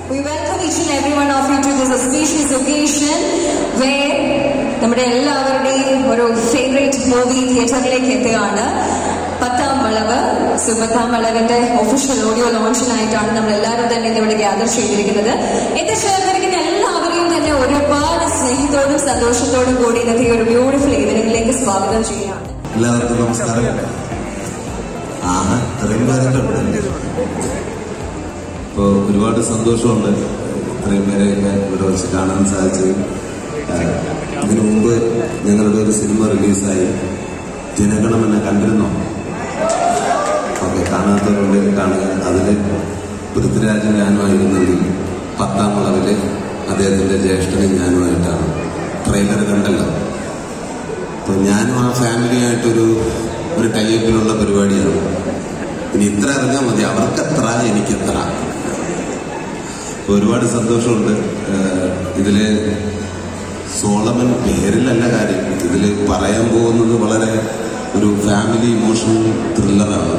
We welcome each and every one of you to this auspicious occasion where നമ്മുടെ എല്ലാവരുടെയും ഒരു favourite movie തിയേറ്ററിലേക്ക് എത്തുകയാണ് പത്താം വളവ് സോ പത്താം വളവിന്റെ ഒഫീഷ്യൽ ഓഡിയോ ലോഞ്ചിനായിട്ടാണ് നമ്മൾ എല്ലാവരും തന്നെ ഇന്ന് ഇവിടെ ഗ്യാദർ ചെയ്തിരിക്കുന്നത് എത്തിച്ചേർന്നിരിക്കുന്ന എല്ലാവരെയും തന്നെ ഒരുപാട് സ്നേഹത്തോടും സന്തോഷത്തോടും കൂടി ഇന്നത്തെ ഈ ഒരു ബ്യൂട്ടിഫുൾ ഈവനിംഗിലേക്ക് സ്വാഗതം ചെയ്യുകയാണ് എല്ലാവർക്കും നമസ്കാരം ആ ഇത്രയും പേരൊക്കെ ഇപ്പോൾ ഒരുപാട് സന്തോഷമുണ്ട് ഇത്രയും പേരെയൊക്കെ ഇവിടെ വെച്ച് കാണാൻ സാധിച്ചത് ഇതിനു മുമ്പ് ഞങ്ങളുടെ ഒരു സിനിമ റിലീസായി ജനഗണം എന്നെ കണ്ടിരുന്നോ ഓക്കെ കാണാത്തവരുണ്ട് കാണുക അതിൽ പൃഥ്വിരാജും ഞാനുമായിരുന്നെങ്കിൽ പത്താം അളവിൽ അദ്ദേഹത്തിൻ്റെ ജ്യേഷ്ഠനും ഞാനുമായിട്ടാണ് ട്രെയിലർ കണ്ടല്ലോ അപ്പൊ ഞാനും ആ ഫാമിലിയായിട്ടൊരു ഒരു ടൈപ്പിലുള്ള പരിപാടിയാണ് ഇനി ഇത്ര അറിഞ്ഞാൽ മതി അവർക്ക് എത്ര എനിക്ക് എത്ര അപ്പൊ ഒരുപാട് സന്തോഷമുണ്ട് ഏഹ് ഇതില് സോളമൻ പേരിലല്ല കാര്യം ഇതില് പറയാൻ പോകുന്നത് വളരെ ഒരു ഫാമിലി ഇമോഷണൽ ത്രില്ലറാണ്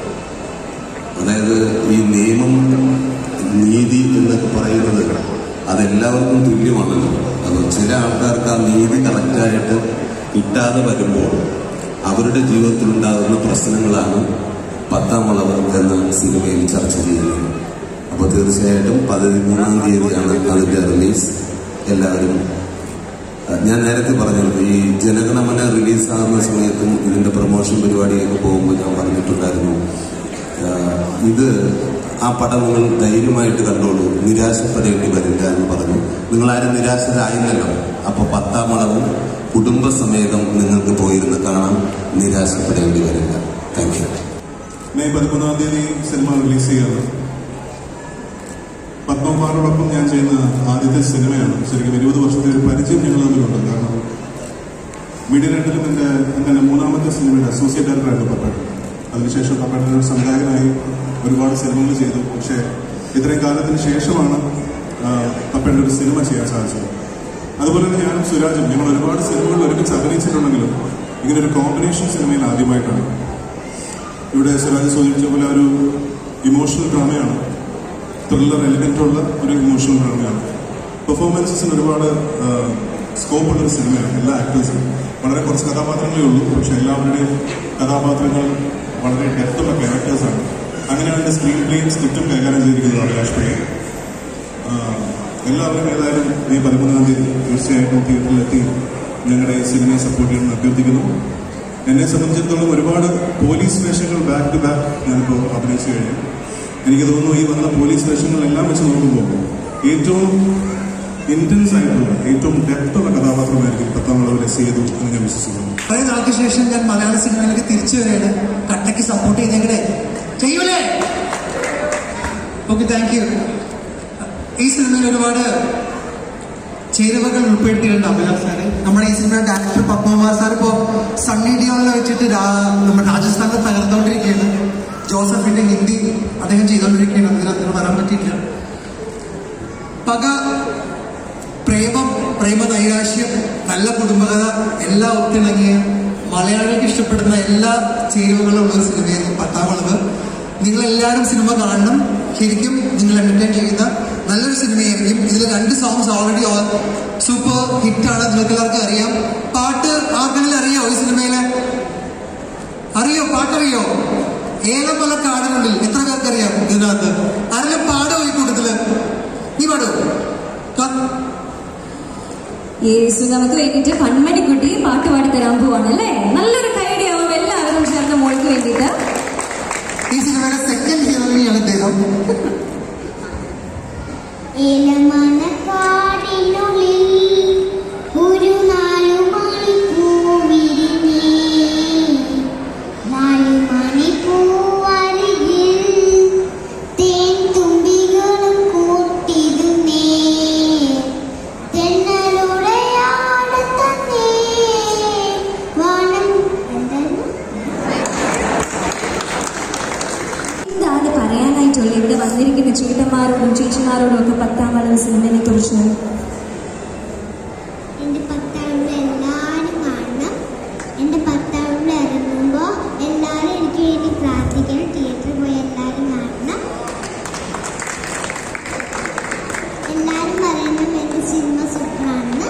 അതായത് ഈ നിയമം നീതി എന്നൊക്കെ പറയുന്നത് അതെല്ലാവർക്കും തുല്യമാണല്ലോ അത് ചില ആൾക്കാർക്ക് ആ നീതി കറക്റ്റായിട്ട് കിട്ടാതെ വരുമ്പോൾ അവരുടെ ജീവിതത്തിലുണ്ടാകുന്ന പ്രശ്നങ്ങളാണ് പത്താം വളവ് എന്ന സിനിമയിൽ ചർച്ച ചെയ്യുന്നത് അപ്പോൾ തീർച്ചയായിട്ടും പതിമൂന്നാം തീയതിയാണ് അതിന്റെ റിലീസ് എല്ലാവരും അഹ് ഞാൻ നേരത്തെ പറഞ്ഞു ഈ ജനഗണമന റിലീസാകുന്ന സമയത്തും ഇതിന്റെ പ്രൊമോഷൻ പരിപാടിയൊക്കെ പോകുമ്പോൾ ഞാൻ പറഞ്ഞിട്ടുണ്ടായിരുന്നു ആഹ് ഇത് ആ പടം നിങ്ങൾ ധൈര്യമായിട്ട് കണ്ടോളൂ നിരാശപ്പെടേണ്ടി വരില്ല എന്ന് പറഞ്ഞു നിങ്ങൾ ആരും നിരാശരായില്ലല്ലോ അപ്പൊ പത്താം അളവും കുടുംബസമേതം നിങ്ങൾക്ക് പോയിരുന്ന് കാണാം നിരാശപ്പെടേണ്ടി വരില്ല താങ്ക് യു മെയ് പതിമൂന്നാം തീയതി സിനിമ റിലീസ് ചെയ്യാണ് പത്മകുമാറിനോടൊപ്പം ഞാൻ ചെയ്യുന്ന ആദ്യത്തെ സിനിമയാണ് ശരിക്കും ഇരുപത് വർഷത്തെ ഒരു പരിചയം ഞങ്ങൾ തമ്മിലുണ്ട് കാരണം മീഡിയ രണ്ടിലും എൻ്റെ എൻ്റെ മൂന്നാമത്തെ സിനിമയുടെ അസോസിയേറ്റ് ഡയറക്ടറായിരുന്നു പപ്പേട്ടൻ അതിനുശേഷം പപ്പേട്ടൻ ഒരു സംവിധായകനായി ഒരുപാട് സിനിമകൾ ചെയ്തു പക്ഷേ ഇത്രയും കാലത്തിന് ശേഷമാണ് ആ, പപ്പേട്ടൻ ഒരു സിനിമ ചെയ്യാൻ സാധിച്ചത് അതുപോലെ തന്നെ ഞാനും സുരാജും ഞങ്ങൾ ഒരുപാട് സിനിമകൾ ഒരുമിച്ച് അഭിനയിച്ചിട്ടുണ്ടെങ്കിലും ഇങ്ങനെ ഒരു കോമ്പിനേഷൻ സിനിമയിൽ ആദ്യമായിട്ടാണ് ഇവിടെ സുരാജ് സൂചിപ്പിച്ച പോലെ ഒരു ഇമോഷണൽ ഡ്രാമയാണ് ത്രില്ലർ എലിമെന്റുള്ള ഒരു ഇമോഷണൽ ഡ്രാമയാണ് പെർഫോമൻസസിന് ഒരുപാട് സ്കോപ്പ് ഉള്ള ഒരു സിനിമയാണ് എല്ലാ ആക്ടേഴ്സും വളരെ കുറച്ച് കഥാപാത്രങ്ങളേ ഉള്ളൂ പക്ഷെ എല്ലാവരുടെയും കഥാപാത്രങ്ങൾ വളരെ ഡെപ്തുള്ള ക്യാരക്ടേഴ്സാണ് അങ്ങനെയാണ് എൻ്റെ സ്ക്രീൻ പ്ലേയും സ്ക്രിപ്റ്റും കൈകാര്യം ചെയ്തിരിക്കുന്നത് അഭിലാഷ് പ്രിയ എല്ലാവരും ഏതായാലും മെയ് പതിമൂന്നാം തീയതി തീർച്ചയായിട്ടും തിയേറ്ററിലെത്തി ഞങ്ങളുടെ ഈ സിനിമയെ സപ്പോർട്ട് ചെയ്യണമെന്ന് അഭ്യർത്ഥിക്കുന്നു എന്നെ സംബന്ധിച്ചിടത്തോളം ഒരുപാട് പോലീസ് വേഷങ്ങൾ ബാക്ക് ടു ബാക്ക് ഞാനിപ്പോൾ അഭിനയിച്ചു കഴിഞ്ഞു എനിക്ക് തോന്നുന്നു ഈ വന്ന പോലീസ് വേഷങ്ങളെല്ലാം വെച്ച് നോക്കുമ്പോൾ ഏറ്റവും ഇന്റൻസ് ആയിട്ടുള്ള ഏറ്റവും ഡെപ്ത് ഉള്ള കഥാപാത്രമായിരിക്കും പത്താം അളവിലെ സേതു എന്ന് ഞാൻ വിശ്വസിക്കുന്നു കുറെ നാൾക്ക് ശേഷം ഞാൻ മലയാള സിനിമയിലേക്ക് തിരിച്ചു വരികയാണ് കട്ടയ്ക്ക് സപ്പോർട്ട് ചെയ്തേക്കടെ ചെയ്യൂലേ ഓക്കെ താങ്ക് യു ഈ സിനിമയിൽ ഒരുപാട് ചേരുവകൾ ഉൾപ്പെടുത്തിയിട്ടുണ്ട് അഭിലാഷ് സാറ് നമ്മുടെ ഈ സിനിമയുടെ ഡയറക്ടർ പത്മകുമാർ സാർ ഇപ്പോൾ സണ്ണി ഡിയോണിനെ വെച്ചിട്ട് രാ- നമ്മുടെ രാജസ്ഥാനിൽ തകർന്നുകൊണ്ടിരിക്കുകയാണ് ജോസഫിന്റെ ഹിന്ദി അദ്ദേഹം ചെയ്തുകൊണ്ടിരിക്കുകയാണ് അതിന് അത്ര വരാൻ പറ്റിയില്ല പക പ്രേമം പ്രേമ നൈരാശ്യം നല്ല കുടുംബകഥ എല്ലാം ഒത്തിണങ്ങിയ മലയാളികൾക്ക് ഇഷ്ടപ്പെടുന്ന എല്ലാ ചേരുവകളും ഉള്ള ഒരു സിനിമയായിരുന്നു പത്താം വളവ് നിങ്ങൾ എല്ലാവരും സിനിമ കാണണം ശരിക്കും നിങ്ങൾ എന്റർടൈൻ ചെയ്യുന്ന നല്ലൊരു സിനിമയായിരിക്കും ഇതിൽ രണ്ട് സോങ്സ് ഓൾറെഡി സൂപ്പർ ഹിറ്റാണ് നിങ്ങൾക്ക് എല്ലാവർക്കും അറിയാം പാട്ട് ആർക്കെങ്കിലും അറിയോ ഈ സിനിമയിലെ അറിയോ പാട്ടറിയോ ഏലം പല കാടുകളിൽ എത്ര പേർക്ക് അറിയാം ഇതിനകത്ത് ആരെങ്കിലും പാടോ ഈ കൂട്ടത്തില് നീ പാടോ ക- യേശു നമുക്ക് വേണ്ടിയിട്ട് കൺമണിക്കുട്ടി പാട്ട് പാടി തരാൻ പോവാണ് അല്ലേ നല്ലൊരു കൈഡിയാവും എല്ലാവരും ചേർന്ന് മോൾക്ക് വേണ്ടിയിട്ട് ഈ സിനിമയുടെ സെക്കൻഡ് ഹീറോയിനാണ് ഇദ്ദേഹം ഏലമണക്കാടിനുള്ളിൽ ഒരു നാലു മണിപ്പൂവിരിഞ്ഞേ നാലു മണിപ്പൂവരികിൽ തേൻ തുമ്പികളും കൂട്ടിരുന്നേ തെന്നലുടെ ആടത്തന്നേ വാനം എന്തായിരുന്നു എന്താണ് പറയാനായിട്ടുള്ള ഇവിടെ വന്നിരിക്കുന്ന ചേട്ടന്മാരോടും ചേച്ചിമാരോടും ഒക്കെ പത്താം വളവ് സിനിമയെ കുറിച്ച് എൻ്റെ പത്താവിലെ എല്ലാവരും കാണണം എൻ്റെ പത്താവിൽ ഇറങ്ങുമ്പോൾ എല്ലാവരും എനിക്ക് വേണ്ടി പ്രാർത്ഥിക്കണം തിയേറ്ററിൽ പോയി എല്ലാവരും കാണണം എല്ലാവരും പറയുന്നു എൻ്റെ സിനിമ സൂപ്പറാണെന്ന്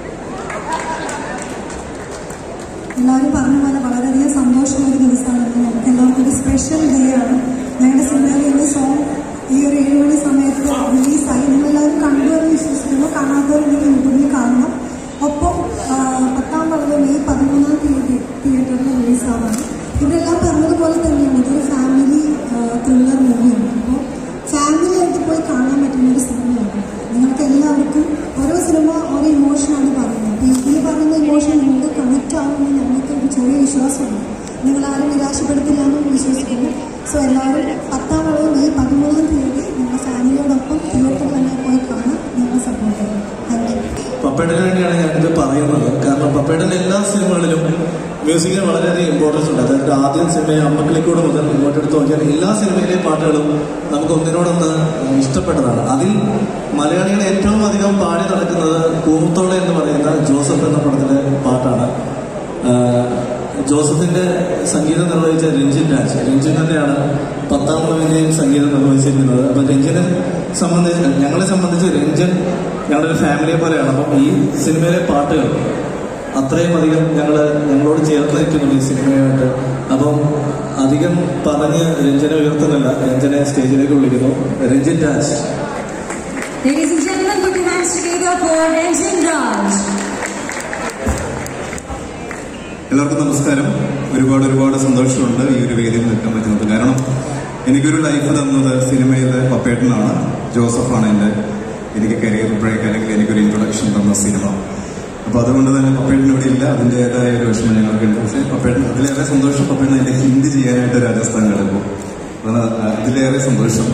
എല്ലാവരും പറഞ്ഞ പോലെ വളരെയധികം സന്തോഷമുള്ള ഒരു ദിവസമാണ് ഇന്ന് നമുക്ക് എല്ലാവർക്കും ഒരു സ്പെഷ്യൽ ഡേ ആണ് ഞങ്ങളുടെ സിനിമയിലെ ഇന്ന് സോങ് ഈ ഒരു ഏഴ് മണി സമയത്ത് റിലീസായി നിങ്ങളെല്ലാവരും കണ്ടു എന്ന് വിശ്വസിക്കുന്നു കാണാത്തവരുണ്ടെങ്കിൽ യൂട്യൂബിൽ കാണണം ഒപ്പം ആ, പത്താം വളവ് മെയ് പതിമൂന്നാം തീയതി തിയേറ്ററിൽ റിലീസാവാണ് ഇവരെല്ലാം പറഞ്ഞതുപോലെ തന്നെയാണ് ഇതൊരു ഫാമിലി ത്രില്ലർ മൂവിയാണ് അപ്പോൾ ഫാമിലി ആയിട്ട് പോയി കാണാൻ പറ്റുന്ന ഒരു സിനിമയാണ് നിങ്ങൾക്ക് എല്ലാവർക്കും ഓരോ സിനിമ ഓരോ ഇമോഷനാണ് പറയുന്നത് അപ്പോൾ ഇതിൽ പറയുന്ന ഇമോഷൻ നിങ്ങൾക്ക് കണക്റ്റ് ആവുമെന്ന് ഞങ്ങൾക്ക് ഒരു ചെറിയ വിശ്വാസമുണ്ട് നിങ്ങൾ ആരും നിരാശപ്പെടുത്തില്ല എന്ന് വിശ്വസിക്കുന്നു സോ എല്ലാവരും പത്താം വളവ് മെയ് പതിമൂന്നാം തീയതി നിങ്ങളുടെ ഫാമിലിയോടൊപ്പം തിയേറ്ററിൽ തന്നെ പോയി കാണാൻ ഞങ്ങളെ സപ്പോർട്ട് ചെയ്യും താങ്ക് യു പപ്പേട്ടന് വേണ്ടിയാണ് ഞാനിത് പറയുന്നത് കാരണം പപ്പേട്ടൻ്റെ എല്ലാ സിനിമകളിലും മ്യൂസിക്കിന് വളരെയധികം ഇമ്പോർട്ടൻസ് ഉണ്ട് അതായത് ആദ്യം സിനിമയെ അമ്മക്കിലേക്കൂടെ മുതൽ ഇങ്ങോട്ട് എടുത്ത് നോക്കിയാൽ എല്ലാ സിനിമയിലെയും പാട്ടുകളും നമുക്ക് ഒന്നിനോടൊന്ന് ഇഷ്ടപ്പെട്ടതാണ് അതിൽ മലയാളികൾ ഏറ്റവും അധികം പാടി നടക്കുന്നത് കൂമുത്തോളെ എന്ന് പറയുന്ന ജോസഫ് എന്ന പടത്തിലെ പാട്ടാണ് ആഹ് ജോസഫിന്റെ സംഗീതം നിർവഹിച്ച രഞ്ജിൻ രാജ് രഞ്ജിൻ തന്നെയാണ് പത്താം വളവിന്റെയും സംഗീതം നിർവഹിച്ചിരിക്കുന്നത് അപ്പൊ രഞ്ജനെ സംബന്ധിച്ച് ഞങ്ങളെ സംബന്ധിച്ച് രഞ്ജൻ ഞങ്ങളുടെ ഒരു ഫാമിലിയെ പോലെയാണ് അപ്പം ഈ സിനിമയിലെ പാട്ടുകൾ അത്രയും അധികം ഞങ്ങൾ ഞങ്ങളോട് ചേർത്ത് നിൽക്കുന്നു ഈ സിനിമയായിട്ട് അപ്പം അധികം പറഞ്ഞ് രഞ്ജനെ ഉയർത്തുന്നില്ല രഞ്ജനെ സ്റ്റേജിലേക്ക് വിളിക്കുന്നു Ranjin Raj Ladies and gentlemen, put your hands together for Ranjan Raj. എല്ലാവർക്കും നമസ്കാരം ഒരുപാട് ഒരുപാട് സന്തോഷമുണ്ട് ഈ ഒരു വേദിയിൽ നിൽക്കാൻ പറ്റുന്നത് കാരണം എനിക്കൊരു ലൈഫ് തന്നത് സിനിമയിലെ പപ്പേട്ടനാണ് ജോസഫാണ് എൻ്റെ എനിക്ക് കരിയർ ബ്രേക്ക് അല്ലെങ്കിൽ എനിക്കൊരു ഇൻട്രൊഡക്ഷൻ തന്ന സിനിമ അപ്പോൾ അതുകൊണ്ട് തന്നെ പപ്പേട്ടൻ ഇവിടെ ഇല്ല അതിൻ്റെതായ ഒരു വിഷമം ഞങ്ങൾക്കുണ്ട് പക്ഷേ പപ്പേട്ടൻ അതിലേറെ സന്തോഷം പപ്പേട്ടൻ എൻ്റെ ഹിന്ദി ചെയ്യാനായിട്ട് രാജസ്ഥാൻ കിടക്കും അതാണ് അതിലേറെ സന്തോഷം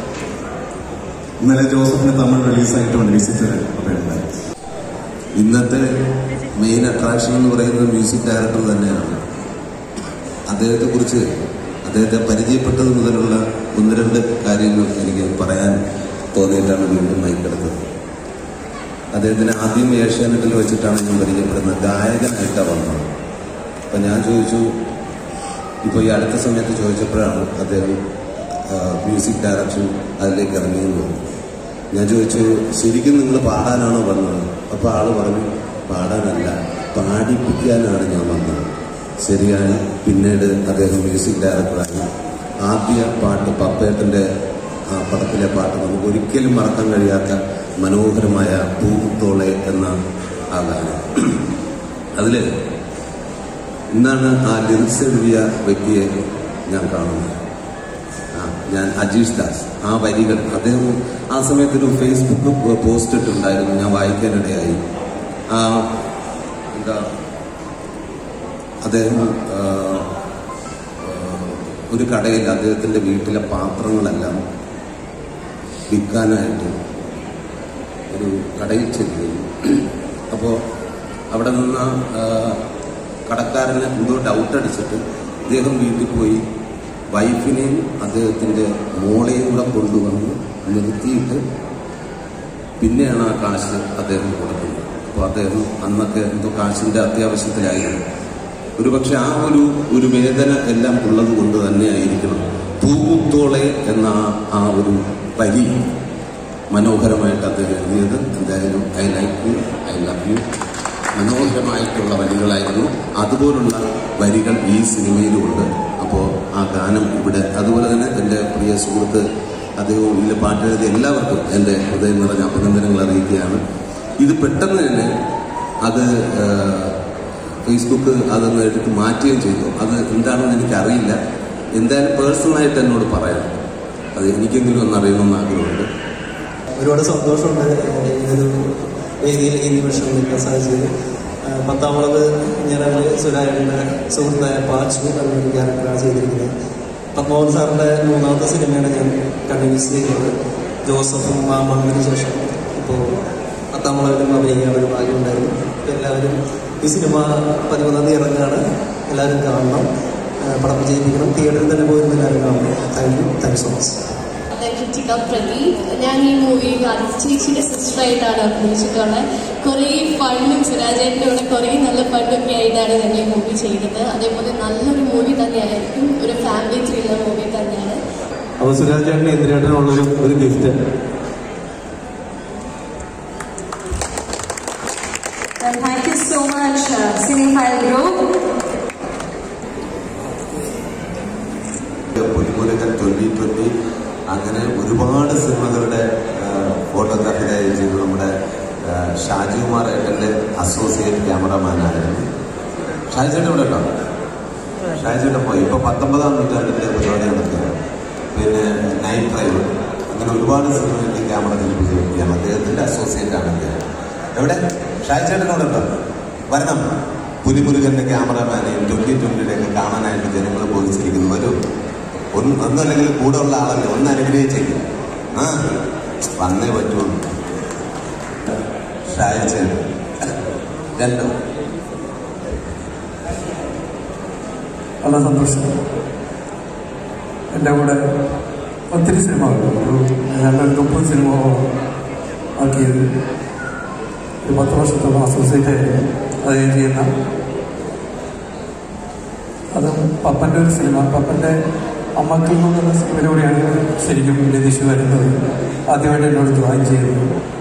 ഇന്നലെ ജോസഫിന് തമിഴ് റിലീസായിട്ടുണ്ട് വിസിറ്റ് പപ്പേട്ടൻ്റെ ഇന്നത്തെ മെയിൻ അട്രാക്ഷൻ എന്ന് പറയുന്നത് മ്യൂസിക് ഡയറക്ടർ തന്നെയാണ് അദ്ദേഹത്തെ കുറിച്ച് അദ്ദേഹത്തെ പരിചയപ്പെട്ടത് മുതലുള്ള ഒന്ന് രണ്ട് കാര്യങ്ങൾ എനിക്ക് പറയാൻ തോന്നിയിട്ടാണ് വീണ്ടും മൈക്കെടുത്തത് അദ്ദേഹത്തിന് ആദ്യം ഏഷ്യാനെറ്റിൽ വെച്ചിട്ടാണ് ഞാൻ പരിചയപ്പെടുന്നത് ഗായകനായിട്ടാണ് വന്നത് അപ്പം ഞാൻ ചോദിച്ചു ഇപ്പോൾ ഈ അടുത്ത സമയത്ത് ചോദിച്ചപ്പോഴാണ് അദ്ദേഹം ആ, മ്യൂസിക് ഡയറക്ഷൻ അതിലേക്ക് ഇറങ്ങിയെന്ന് പറഞ്ഞു ഞാൻ ചോദിച്ചു ശരിക്കും നിങ്ങൾ പാടാനാണോ വന്നത് അപ്പോൾ ആള് പറഞ്ഞു പാടാനല്ല പാടിപ്പിക്കാനാണ് ഞാൻ വന്നത് ശരിയാണ് പിന്നീട് അദ്ദേഹം മ്യൂസിക് ഡയറക്ടറായി ആദ്യ പാട്ട് പപ്പേട്ടൻ്റെ ആ പടത്തിലെ പാട്ട് നമുക്ക് ഒരിക്കലും മറക്കാൻ കഴിയാത്ത മനോഹരമായ പൂത്തോളെ എന്ന ആ ഗാനം അതിൽ ഇന്നാണ് ആ ലിറിക്സ് എഴുതിയ വ്യക്തിയെ ഞാൻ കാണുന്നത് ആ, ഞാൻ അജീഷ് ദാസ് ആ വരികൾ അദ്ദേഹം ആ സമയത്ത് ഒരു ഫേസ്ബുക്ക് പോസ്റ്റ് ഇട്ടുണ്ടായിരുന്നു ഞാൻ വായിക്കാനിടയായി ആ എന്താ അദ്ദേഹം ആ, ആ, ഒരു കടയിൽ അദ്ദേഹത്തിൻ്റെ വീട്ടിലെ പാത്രങ്ങളെല്ലാം വിൽക്കാനായിട്ട് ഒരു കടയിൽ ചെല്ലുകയും അപ്പോൾ അവിടെ നിന്ന് ആ, കടക്കാരന് എന്തോ ഡൗട്ട് അടിച്ചിട്ട് അദ്ദേഹം വീട്ടിൽ പോയി വൈഫിനെയും അദ്ദേഹത്തിൻ്റെ മോളെയും കൂടെ കൊണ്ടുവന്ന് നിർത്തിയിട്ട് പിന്നെയാണ് ആ കാശ് അദ്ദേഹം കൊടുക്കുന്നത് അപ്പോൾ അദ്ദേഹം അന്നൊക്കെ എന്തോ കാശിൻ്റെ അത്യാവശ്യത്തിലായിരുന്നു ഒരുപക്ഷെ ആ ഒരു ഒരു വേദന എല്ലാം ഉള്ളത് കൊണ്ട് തന്നെയായിരിക്കണം പൂത്തോളെ എന്ന ആ- ആ ഒരു വരി മനോഹരമായിട്ട് അദ്ദേഹം എഴുതിയത് എന്തായാലും I like you I love you മനോഹരമായിട്ടുള്ള വരികളായിരുന്നു അതുപോലുള്ള വരികൾ ഈ സിനിമയിലുമുണ്ട് അപ്പോൾ ആ ഗാനം ഇവിടെ അതുപോലെ തന്നെ എൻ്റെ പ്രിയ സുഹൃത്ത് അദ്ദേഹവും ഇതിൽ പാട്ടെഴുതിയ എല്ലാവർക്കും എൻ്റെ ഹൃദയം നിറഞ്ഞ അഭിനന്ദനങ്ങൾ അറിയിക്കുകയാണ് ഇത് പെട്ടെന്ന് തന്നെ അത് ആ, ഫേസ്ബുക്ക് അതൊന്ന് എടുത്ത് മാറ്റുകയും ചെയ്തു അത് എന്താണെന്ന് എനിക്കറിയില്ല എന്തായാലും പേഴ്സണലായിട്ട് എന്നോട് പറയാം അത് എനിക്കെങ്കിലും ഒന്ന് അറിയണമെന്ന് ആഗ്രഹമുണ്ട് ഒരുപാട് സന്തോഷമുണ്ട് ഇങ്ങനൊരു വേദിയിൽ ഈ നിമിഷം നിൽക്കാൻ സാധിച്ചത് ആ, പത്താം വളവ് ഞാൻ സുരാജിന്റെ സുഹൃത്തായ പാച്ചു എന്നൊരു ക്യാരക്ടറാണ് ചെയ്തിരിക്കുന്നത് പത്മോഹൻ സാറിന്റെ മൂന്നാമത്തെ സിനിമയാണ് ഞാൻ കണ്ടിന്യൂസ് ചെയ്യുന്നത് ജോസഫും മാമണ്ണന് ശേഷം ഇപ്പോൾ പത്താം വളവിലും അഭിനയിക്കാൻ ഒരു ഭാഗ്യം ഉണ്ടായിരുന്നു അപ്പോൾ എല്ലാവരും ഈ സിനിമ പതിമൂന്നാം തീയതി ഇറങ്ങുകയാണ് എല്ലാവരും കാണണം ആ, പടം വിജയിപ്പിക്കണം തിയേറ്ററിൽ തന്നെ പോയിരുന്ന എല്ലാവരും കാണണം thank you thank so much ഞാൻ കൃതിക പ്രദീപ് ഞാൻ ഈ മൂവിയിൽ ആദിത്യ ചേച്ചിയുടെ സിസ്റ്ററായിട്ടാണ് അഭിനയിച്ചിട്ടുള്ളത് കുറേ ഫണ്ടും സുരാജേട്ടൻ്റെ കൂടെ കുറേ നല്ല ഫണ്ടൊക്കെ ആയിട്ടാണ് ഞങ്ങൾ ഈ മൂവി ചെയ്തത് അതേപോലെ നല്ലൊരു മൂവി തന്നെയായിരിക്കും ഒരു ഫാമിലി ത്രില്ലർ മൂവി തന്നെയാണ് അപ്പോൾ സുരാജ് ചേട്ടന് എന്തിനേട്ടനുള്ളൊരു ഒരു gift Well, thank you so much, uh, Cinephile Group. Pulimurugan twenty twenty അങ്ങനെ ഒരുപാട് സിനിമകളുടെ ഫോട്ടോഗ്രാഫി ചെയ്തു നമ്മുടെ ആ, ഷാജികുമാർ ഏട്ടൻ്റെ അസോസിയേറ്റ് ക്യാമറമാനായിരുന്നു ഷാജിച്ചേട്ടൻ ഇവിടെ ഉണ്ടോ ഷാജിച്ചേട്ടൻ പോയി ഇപ്പൊ പത്തൊമ്പതാം നൂറ്റാണ്ടിന്റെ പരിപാടി നടത്തുക പിന്നെ നൈറ്റ് ഡ്രൈവ് അങ്ങനെ ഒരുപാട് സിനിമകളിൽ ക്യാമറ കൽപ്പിച്ച വ്യക്തിയാണ് അദ്ദേഹത്തിന്റെ അസോസിയേറ്റ് ആണ് അദ്ദേഹം എവിടെ ഷാജിച്ചേട്ടൻ ഇവിടെ ഉണ്ടോ വരണം പുലിമുരുകന്റെ ക്യാമറമാനെയും ട്വന്റി ട്വന്റിയുടെ ഒക്കെ കാണാനായിട്ട് ജനങ്ങൾ ബോധിച്ചിരിക്കുന്നു വരൂ ഒന്ന് ഒന്നല്ലെങ്കിൽ കൂടെ ഉള്ള ആളല്ലേ ഒന്ന് അനുഗ്രഹിച്ചേക്കും ആ വന്നേ പറ്റുള്ളൂ ഷാജിച്ചേട്ടൻ രണ്ടോ വളരെ സന്തോഷം എൻ്റെ കൂടെ ഒത്തിരി സിനിമകൾ ഒരു ഞാനൊരു മുപ്പത് സിനിമ വർക്ക് ചെയ്ത് ഒരു പത്ത് വർഷത്തോളം അസോസിയേറ്റ് ആയിരുന്നു അത് ഞാൻ ചെയ്യുന്ന അതും പപ്പൻ്റെ ഒരു സിനിമ പപ്പൻ്റെ അമ്മക്കിൽ നിന്നുള്ള സിനിമയിലൂടെയാണ് ശരിക്കും രതീഷ് വരുന്നത് ആദ്യമായിട്ട് എന്നോട് ജോയിൻ ചെയ്തത്